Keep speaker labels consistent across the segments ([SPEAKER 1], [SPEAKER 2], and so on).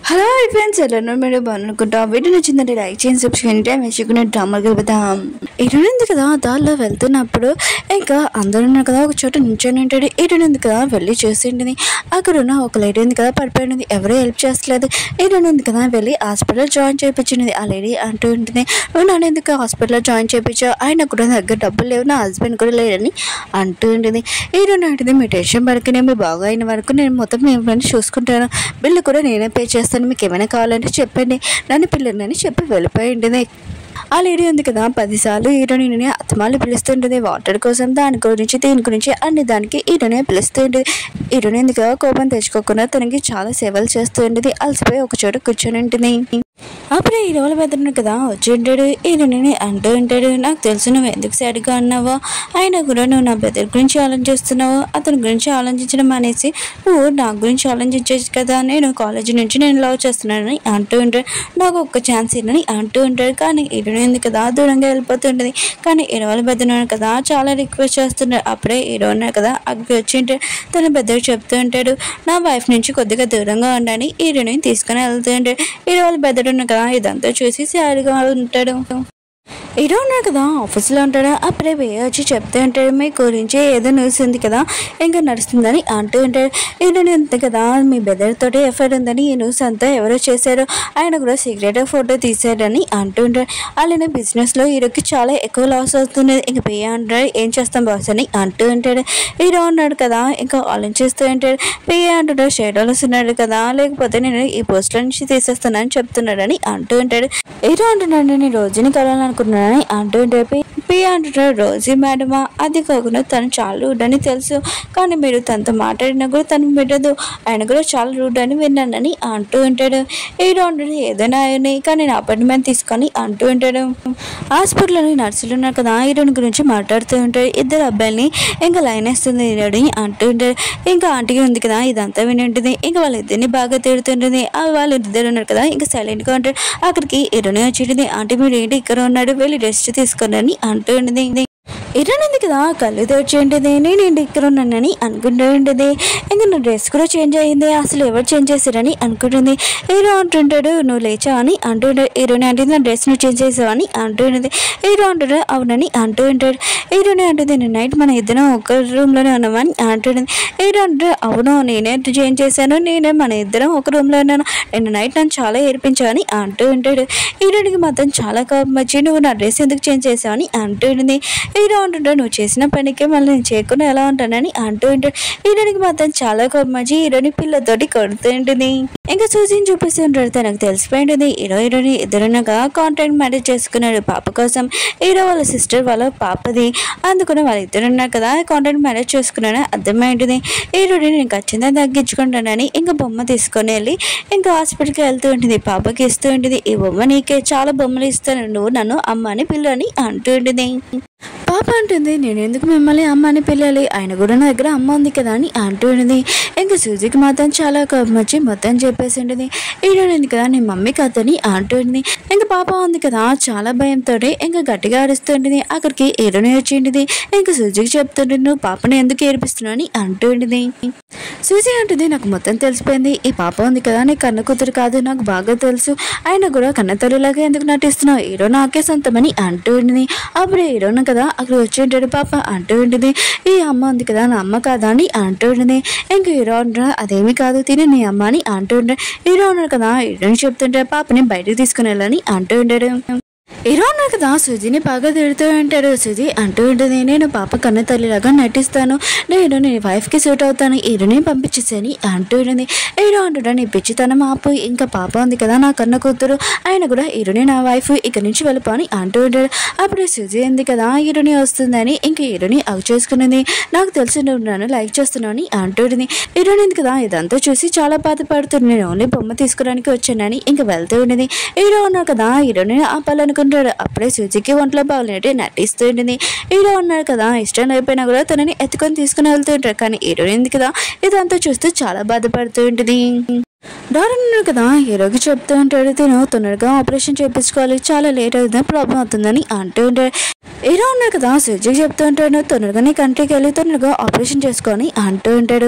[SPEAKER 1] hello friends ఎలా మీరు బాగునుకుంటా వీడియో నచ్చిందంటే లైక్ చేయండి సబ్స్క్రైబ్ చేయండి మెచ్చుకునే డ్రామా గెలుపుతాం ఇటునుంది కదా దారిలో వెళ్తున్నప్పుడు ఇంకా అందరూ ఉన్నారు కదా ఒక చోట నించొని ఉంటాడు ఇటునుంది కదా వెళ్ళి చూసిండింది అక్కడ ఉన్న ఒక లేడీ ఉంది కదా పడిపోయింది ఎవరూ హెల్ప్ చేస్తలేదు ఇటునుంది కదా వెళ్ళి హాస్పిటల్ జాయిన్ చేయించింది ఆ లేడీ అంటూ ఉంటుంది నువ్వు నన్ను ఎందుకు హాస్పిటల్లో జాయిన్ చేయించావు ఆయన కూడా నా దగ్గర డబ్బులు లేవు నా హస్బెండ్ కూడా లేడని అంటూ ఉంటుంది ఈరోజు నాటిది మీ టెన్షన్ పడుకునే మీ బాగా అయిన వరకు నేను మొత్తం నేను చూసుకుంటాను బిల్లు కూడా నేనే పే చేస్తాను మీకు ఏమైనా కావాలంటే చెప్పండి నన్ను పిల్లలని చెప్పి వెళ్ళిపోయింది ఆ లేడీ ఉంది కదా పదిసార్లు హీరోయిన్ని అత్తమాలు పిలుస్తుంటుంది వాటర్ కోసం దాని గురించి దీని గురించి అన్ని దానికి హీరోనే పిలుస్తుంటుంది హీరోయిన్ ఎందుకు కోపం తెచ్చుకోకుండా తనకి చాలా సేవలు చేస్తూ ఉంటుంది అలసిపోయి ఒక చోట కూర్చొని ఉంటుంది అప్పుడే ఈ రోజులు బెదరను కదా వచ్చి ఉంటాడు ఈయనని అంటూ ఉంటాడు నాకు తెలుసు నువ్వు ఎందుకు సాడ్గా అన్నావో అయినా కూడా నువ్వు నా బెదర్ గురించి ఆలోచిస్తున్నావు అతని గురించి ఆలోచించడం అనేసి నువ్వు నా గురించి ఆలోచించచ్చు కదా నేను కాలేజీ నుంచి నేను లవ్ చేస్తున్నానని అంటూ ఉంటాడు నాకు ఒక్క ఛాన్స్ ఇవ్వని అంటూ ఉంటాడు కానీ ఇరవై ఉంది కదా దూరంగా వెళ్ళిపోతుంటుంది కానీ ఇరవై బెదరున్నాడు కదా చాలా రిక్వెస్ట్ చేస్తున్నాడు అప్పుడే ఇరవై ఉన్నాడు కదా అక్కడికి వచ్చి ఉంటాడు తన బెదరు చెప్తూ ఉంటాడు నా వైఫ్ నుంచి కొద్దిగా దూరంగా ఉండని హీరోని తీసుకుని వెళ్తూ ఉంటాడు హీరో బెదరున్నాడు కదా ఇదంతా చూసి సాడ్గా ఉంటాడు హీరో ఉన్నాడు కదా ఆఫీస్లో ఉంటాడు అప్పుడే వేయ వచ్చి చెప్తూ ఉంటాడు మీ గురించి ఏదో న్యూస్ ఉంది కదా ఇంకా నడుస్తుందని అంటూ ఉంటాడు హీరోని ఉంది కదా మీ బెదర్ తోటి ఎఫ్ఐఆర్ ఉందని ఈ న్యూస్ అంతా ఎవరో చేశారు ఆయన కూడా సీక్రెట్ ఫోటో తీశారని అంటూ ఉంటాడు అలానే బిజినెస్లో హీరోకి చాలా ఎక్కువ లాస్ అవుతుంది ఇంక పేయ అంటాడు ఏం చేస్తాం బాస్ అని అంటూ ఉంటాడు హీరో ఉన్నాడు కదా ఇంకా ఆలోచిస్తూ ఉంటాడు పేయ అంటున్నాడు షేడోలస్ ఉన్నాడు కదా లేకపోతే నేను ఈ పోస్ట్లో నుంచి తీసేస్తానని చెప్తున్నాడని అంటూ ఉంటాడు హీరో అంటున్నాడు నేను రోజుని కలాలనుకున్నానని అంటూ ఉంటాడు పి- పి అంటున్నాడు రోజీ మేడమా అది కాకుండా తను చాలా రూడ్ అని తెలుసు కానీ మీరు తనతో మాట్లాడినా కూడా తను వినదు ఆయన కూడా చాలా రూడ్ అని విన్నానని అంటూ ఉంటాడు హీరో అంటాడు ఏదైనా ఆయనే కానీ నేను అపాయింట్మెంట్ తీసుకొని అంటూ ఉంటాడు హాస్పిటల్లోని నర్సులు ఉన్నారు కదా హీరోని గురించి మాట్లాడుతూ ఉంటాడు ఇద్దరు అబ్బాయిని ఇంకా లైన్ వేస్తుంది హీరోని అంటూ ఉంటాడు ఇంకా ఆంటీకి ఉంది కదా ఇదంతా విని ఉంటుంది ఇంకా వాళ్ళిద్దరిని బాగా తిడుతుంటుంది ఆ వాళ్ళు ఇద్దరు ఉన్నారు కదా ఇంకా సైలెంట్గా ఉంటాడు అక్కడికి హీరోని వచ్చింది ఆంటీ మీరు ఏంటి ఇక్కడ ఉన్నాడు వెళ్ళి రెస్ట్ తీసుకోండి అంటూ ఉంటుంది ఇరనుంది కదా కళ్ళు తెచ్చేంటిది నేను ఏంటి ఇక్కడ ఉన్నానని అనుకుంటూ ఉంటుంది ఇంకా నా డ్రెస్ కూడా చేంజ్ అయ్యింది అసలు ఎవరు చేంజ్ చేశారని అనుకుంటుంది హీరో అంటుంటాడు నువ్వు లేచావు అని అంటుంటాడు హీరోని అంటే నా డ్రెస్ నువ్వు చేంజ్ చేసావు అని అంటుంటుంది హీరో అంటాడు అవునని అంటూ ఉంటాడు హీరోని అంటుంది నేను నైట్ మన ఇద్దరం ఒక రూమ్లోనే ఉన్నామని అంటుంది హీరో అంటాడు అవును నేనే చేంజ్ చేశాను నేనే మన ఇద్దరం ఒక రూమ్లో ఉన్నాను నేను నైట్ నన్ను చాలా ఏడిపించావని అంటూ ఉంటాడు హీరోనికి మాత్రం చాలా కోపం వచ్చి నువ్వు నా డ్రెస్ ఎందుకు చేంజ్ చేసావని అంటూ ఉంటుంది హీరో అంటుంటాడు నువ్వు చేసిన పనికి మళ్ళీ నేను చేయకుండా ఎలా ఉంటానని అంటూ ఉంటాడు హీరోనికి మాత్రం చాలా కోపం వచ్చి హీరోని పిల్లతోటి కొడుతూ ఉంటుంది ఇంకా సూచిని చూపిస్తూ ఉంటాడు తనకు తెలిసిపోయింటుంది హీరో హీరోని ఇద్దరునగా కాంటాక్ట్ మ్యారేజ్ చేసుకున్నాడు పాప కోసం హీరో వాళ్ళ సిస్టర్ వాళ్ళ పాపది అందుకని వాళ్ళ ఇద్దరు ఉన్నారు కదా కాంటాక్ట్ మ్యారేజ్ చేసుకున్నాను అర్థమైంటుంది హీరోని నేను ఖచ్చితంగా తగ్గించుకుంటానని ఇంకా బొమ్మ తీసుకొని వెళ్ళి ఇంకా హాస్పిటల్కి వెళ్తూ ఉంటుంది పాపకి ఇస్తూ ఉంటుంది ఈ బొమ్మ నీకే చాలా బొమ్మలు ఇస్తాను నువ్వు నన్ను అమ్మ అని పిల్లని అంటూ ఉంటుంది పాప అంటుంది నేను ఎందుకు మిమ్మల్ని అమ్మ అని పిల్లాలి ఆయన కూడా నా దగ్గర అమ్మ ఉంది కదా అని అంటూ ఉంటుంది ఇంకా సూజీకి మాత్రం చాలా కోపం వచ్చి మొత్తం చెప్పేసి ఉంటుంది ఈడోనింది కదా నీ మమ్మీ కథని అంటూ ఉంటుంది ఇంకా పాప ఉంది కదా చాలా భయంతో ఇంకా గట్టిగా అరుస్తుంటుంది అక్కడికి ఏడోని వచ్చింటుంది ఇంకా సూజీకి చెప్తుంటుంది నువ్వు పాపని ఎందుకు ఏడిపిస్తున్నావు అని అంటూ ఉంటుంది సూజీ అంటుంది నాకు మొత్తం తెలిసిపోయింది ఈ పాప ఉంది కదా నీ కన్న కూతురు కాదు నాకు బాగా తెలుసు ఆయన కూడా కన్న తల్లిలాగా ఎందుకు నటిస్తున్నావు హీరో నాకే సొంతమని అంటూ ఉంటుంది అప్పుడు హీరోను కదా అక్కడ వచ్చి ఉంటాడు పాప అంటూ ఉంటుంది ఈ అమ్మ ఉంది కదా నా అమ్మ కాదా అని అంటూ ఉంటుంది ఇంక హీరో అంటున్నా అదేమీ కాదు తిని నీ అమ్మ అని అంటూ ఉంటాడు హీరో ఉన్నాడు కదా హీరోని చెప్తుంటే పాపని బయటకు తీసుకుని వెళ్ళని అంటూ ఉంటాడు హీరో ఉన్నారు కదా సుజీని బాగా తిడుతూ ఉంటాడు సుజీ అంటూ ఉంటుంది నేను పాప కన్న తల్లిలాగా నటిస్తాను నేను నీ వైఫ్కి సూట్ అవుతాను హీరోని పంపించేసాని అంటూ ఉంటుంది హీరో అంటున్నాడు నీ పిచ్చితనం ఆపు ఇంకా పాప ఉంది కదా నా కన్న కూతురు ఆయన కూడా హీరోని నా వైఫ్ ఇక్కడి నుంచి వెళ్ళిపోని అంటూ ఉంటాడు అప్పుడు సుజీ ఉంది కదా హీరోని వస్తుందని ఇంకా హీరోని అవి చేసుకున్నది నాకు తెలిసి నువ్వు నన్ను లైక్ చేస్తున్నావు అని అంటూ ఉంటుంది హీరోని ఉంది కదా ఇదంతా చూసి చాలా బాధపడుతుంది నేను ఓన్లీ బొమ్మ తీసుకోవడానికి వచ్చానని ఇంకా వెళ్తూ ఉండేది హీరో ఉన్నాడు కదా హీరోని ఆపాలనుకుంటాడు అప్పుడే సూచికి ఒంట్లో బాగాలేనట్టు నటిస్తూ ఉంటుంది హీరో ఉన్నాడు కదా ఇష్టం అయిపోయినా కూడా తనని ఎత్తుకొని తీసుకుని వెళ్తూ ఉంటాడు కానీ హీరోయిన్ ఉంది కదా ఇదంతా చూస్తూ చాలా బాధపడుతూ ఉంటుంది డాక్టర్ ఉన్నాడు కదా హీరోకి చెప్తూ ఉంటాడు తిను తొందరగా ఆపరేషన్ చేయించుకోవాలి చాలా లేట్ అవుతుంది ప్రాబ్లం అవుతుందని అంటూ ఉంటాడు హీరో ఉన్నాడు కదా సూచికి చెప్తూ ఉంటాడు తొందరగా నీ కంట్రీకి వెళ్ళి తొందరగా ఆపరేషన్ చేసుకొని అంటూ ఉంటాడు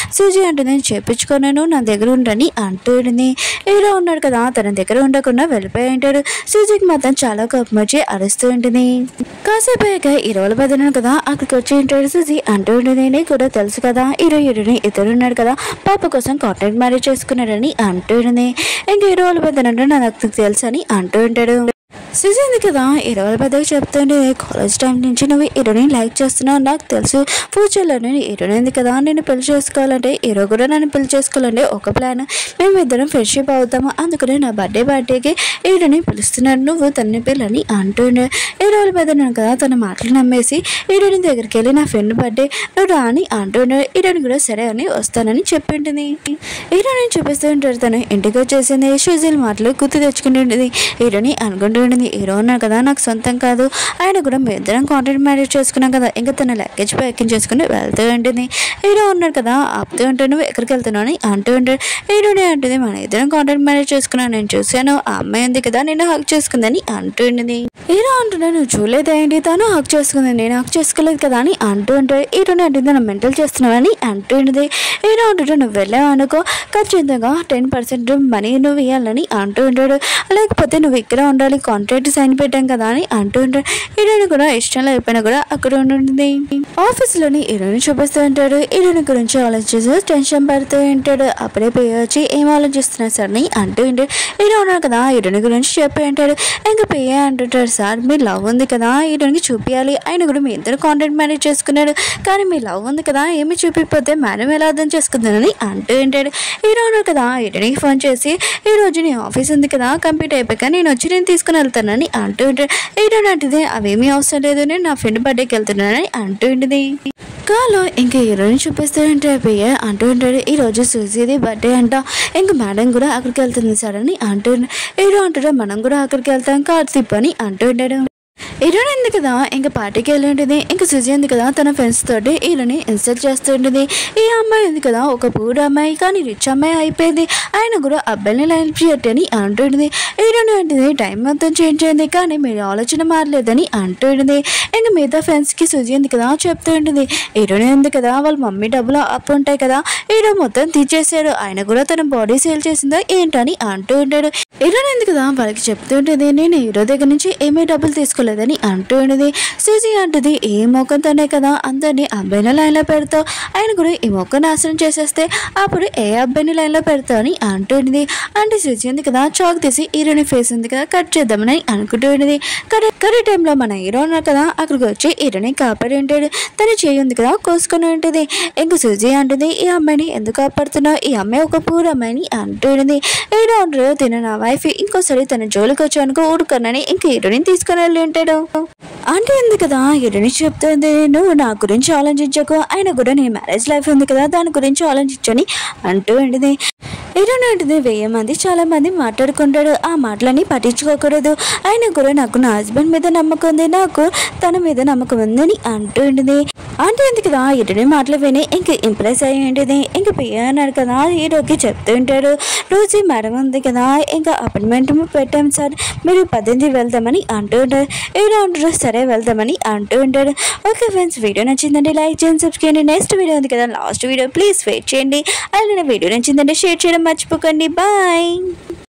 [SPEAKER 1] సూజీ అంటుంది నేను చేపించుకున్నాను నా దగ్గర ఉండని అంటూ ఉంటుంది హీరో ఉన్నాడు కదా తన దగ్గర ఉండకుండా వెళ్ళిపోయి ఉంటాడు సూజీకి మాత్రం చాలా కోపం వచ్చి అరుస్తూ ఉంటుంది కాసేపు అయ్యాక ఇరవై బదినాను కదా అక్కడికి వచ్చి ఉంటాడు సూజీ అంటూ ఉంటుంది నీకు కూడా తెలుసు కదా హీరో హీరోని ఇద్దరు ఉన్నాడు కదా పాప కోసం కాంటాక్ట్ మ్యారేజ్ చేసుకున్నాడని అంటూ ఉంటుంది ఇంకా హీరో వాళ్ళ బదినంటే నాకు తెలుసు అని అంటూ ఉంటాడు సుజీంది కదా ఇరవై పెద్దగా చెప్తుంటే కాలేజ్ టైం నుంచి నువ్వు హీరోని లైక్ చేస్తున్నావు నాకు తెలుసు ఫ్యూచర్లో నేను హీరోయిన్ కదా నేను పెళ్లి చేసుకోవాలంటే హీరో కూడా నన్ను పెళ్లి చేసుకోవాలంటే ఒక ప్లాన్ మేము ఇద్దరం ఫ్రెండ్షిప్ అవుతాము అందుకని నా బర్త్డే పార్టీకి హీరోని పిలుస్తున్నాను నువ్వు తన పిల్లని అంటుండే హీరోల మీద నేను కదా తన మాటలు నమ్మేసి హీరోయిన్ దగ్గరికి వెళ్ళి నా ఫ్రెండ్ బర్త్డే నువ్వు రాని అంటుండే హీరోయిన్ కూడా సరే అని వస్తానని చెప్పింటుంది హీరోని చూపిస్తూ ఉంటారు తను ఇంటికి వచ్చేసింది షూజిల్ మాటలు గుర్తు తెచ్చుకుంటుంటుంది హీరోని అనుకుంటూ ఉంటుంది హీరో ఉన్నారు కదా నాకు సొంతం కాదు ఆయన కూడా మేము ఇద్దరం కాంటాక్ట్ మ్యారేజ్ చేసుకున్నాం కదా ఇంకా తన లగేజ్ ప్యాకింగ్ చేసుకుని వెళ్తూ ఉంటుంది హీరో ఉన్నాడు కదా ఆపుతూ ఉంటాడు నువ్వు ఎక్కడికి వెళ్తున్నావు అని అంటూ ఉంటాడు హీరోనే అంటుంది మన ఇద్దరం కాంటాక్ట్ మ్యారేజ్ చేసుకున్నాను నేను చూశాను ఆ అమ్మాయి ఉంది కదా నేను హక్ చేసుకుందని అంటూ ఉంటుంది హీరో అంటున్నా నువ్వు చూడలేదా ఏంటి తను హక్ చేసుకుంది నేను హక్ చేసుకోలేదు కదా అని అంటూ ఉంటాడు హీరోనే అంటుంది నన్ను మెంటల్ చేస్తున్నావని అంటూ ఉంటుంది హీరో అంటుంటే నువ్వు వెళ్ళావు అనుకో ఖచ్చితంగా టెన్ పర్సెంట్ మనీ నువ్వు ఇవ్వాలని అంటూ ఉంటాడు లేకపోతే నువ్వు ఇక్కడ ఉండాలి కాంట్రాక్ట్ సైన్ పెట్టాం కదా అని అంటూ ఉంటాడు హీరోని కూడా ఇష్టం లేకపోయినా కూడా అక్కడ ఉంటుంది ఆఫీస్లోని హీరోని చూపిస్తూ ఉంటాడు హీరోని గురించి ఆలోచిస్తూ టెన్షన్ పడుతూ ఉంటాడు అప్పుడే పోయి వచ్చి ఏం ఆలోచిస్తున్నారు సార్ అని అంటూ ఉంటాడు హీరో ఉన్నారు కదా హీరోని గురించి చెప్పి ఉంటాడు ఇంకా పియ్య అంటుంటాడు సార్ మీ లవ్ ఉంది కదా హీరోనికి చూపించాలి ఆయన కూడా మీ ఇద్దరు కాంటాక్ట్ మ్యారేజ్ చేసుకున్నాడు కానీ మీ లవ్ ఉంది కదా ఏమి చూపిపోతే మేడం ఎలా అర్థం చేసుకుందానని అంటూ ఉంటాడు హీరో ఉన్నారు కదా హీరోనికి ఫోన్ చేసి ఈ రోజు నీ ఆఫీస్ ఉంది కదా కంప్లీట్ అయిపోయాక నేను వచ్చి నేను తీసుకుని వెళ్తానని అంటూ ఉంటాడు హీరో నాటిది అవేమీ అవసరం లేదు నేను నా ఫ్రెండ్ బర్త్డేకి వెళ్తున్నానని అంటూ ఉంటుంది కాలో ఇంకా హీరోని చూపిస్తూ ఉంటే పియ్య అంటూ ఉంటాడు ఈ రోజు సూజీది బర్త్డే అంట ఇంకా మేడం కూడా అక్కడికి వెళ్తుంది సార్ అని అంటూ హీరో అంటాడు మనం కూడా అక్కడికి వెళ్తాం కార్ తిప్పని అంటూ ఉంటాడు హీరోయిన్ ఉంది కదా ఇంకా పార్టీకి వెళ్ళి ఉంటుంది ఇంకా సుజీ ఉంది కదా తన ఫ్రెండ్స్ తోటి హీరోని ఇన్సల్ట్ చేస్తూ ఉంటుంది ఈ అమ్మాయి ఉంది కదా ఒక పూర్ అమ్మాయి కానీ రిచ్ అమ్మాయి అయిపోయింది ఆయన కూడా అబ్బాయిని లైన్ చేయటని అంటుంది హీరోని అంటుంది టైం మొత్తం చేంజ్ అయింది కానీ మీరు ఆలోచన మారలేదని అంటుంది ఇంకా మిగతా ఫ్రెండ్స్కి సుజీ ఉంది కదా చెప్తూ ఉంటుంది హీరోని ఉంది కదా వాళ్ళ మమ్మీ డబ్బులు అప్పు ఉంటాయి కదా హీరో మొత్తం తీసేసాడు ఆయన కూడా తన బాడీ సేల్ చేసిందో ఏంటని అంటూ ఉంటాడు హీరోని ఉంది కదా వాళ్ళకి చెప్తూ ఉంటుంది నేను హీరో దగ్గర నుంచి ఏమీ డబ్బులు తీసుకోలేదని అంటూ ఉండేది సూజీ అంటుంది ఏ మొక్కతోనే కదా అందరినీ అబ్బాయిల లైన్లో పెడతావు ఆయన కూడా ఈ మొక్క నాశనం చేసేస్తే అప్పుడు ఏ అబ్బాయిని లైన్లో పెడతావు అని అంటూ ఉండేది అంటే సూజీ ఉంది కదా చాక్ తీసి హీరోని ఫేస్ ఉంది కదా కట్ చేద్దామని అనుకుంటూ ఉండేది కరెక్ట్ కరెక్ట్ టైంలో మన హీరో ఉన్నారు కదా అక్కడికి వచ్చి హీరోని కాపాడి ఉంటాడు తన చేయి ఉంది కదా కోసుకొని ఉంటుంది ఇంక సూజీ అంటుంది ఈ అమ్మాయిని ఎందుకు కాపాడుతున్నావు ఈ అమ్మాయి ఒక పూర అమ్మాయిని అంటూ ఉంటుంది హీరో అంటారు తిన నా వైఫ్ ఇంకోసారి తన జోలికి వచ్చానుకో ఊరుకన్నాని ఇంక హీరోని తీసుకొని వెళ్ళి ఉంటాడు ఆంటీ ఉంది కదా హీరోని చెప్తుంది నువ్వు నా గురించి ఆలోచించకు ఆయన కూడా నీ మ్యారేజ్ లైఫ్ ఉంది కదా దాని గురించి ఆలోచించని అంటూ ఉంటుంది హీరోని అంటుంది వెయ్యి మంది చాలా మంది మాట్లాడుకుంటాడు ఆ మాటలని పట్టించుకోకూడదు ఆయన కూడా నాకు నా హస్బెండ్ మీద నమ్మకం ఉంది నాకు తన మీద నమ్మకం ఉందని అంటూ ఉంటుంది ఆంటీ ఉంది కదా హీరోని మాటలు విని ఇంక ఇంప్రెస్ అయ్యి ఉంటుంది ఇంక పియ్య అన్నాడు కదా హీరోకి చెప్తూ ఉంటాడు రోజు మేడం ఉంది కదా ఇంకా అపాయింట్మెంట్ పెట్టాం సార్ మీరు పద్దెనిమిది వెళ్దామని అంటూ ఉంటారు హీరో అంటారు సరే వెళ్దామని అంటూ ఉంటాడు ఓకే ఫ్రెండ్స్ వీడియో నచ్చిందండి లైక్ చేయండి సబ్స్క్రైబ్ చేయండి నెక్స్ట్ వీడియో ఉంది కదా లాస్ట్ వీడియో ప్లీజ్ వెయిట్ చేయండి అలాగే వీడియో నచ్చిందంటే షేర్ చేయడం మర్చిపోకండి బాయ్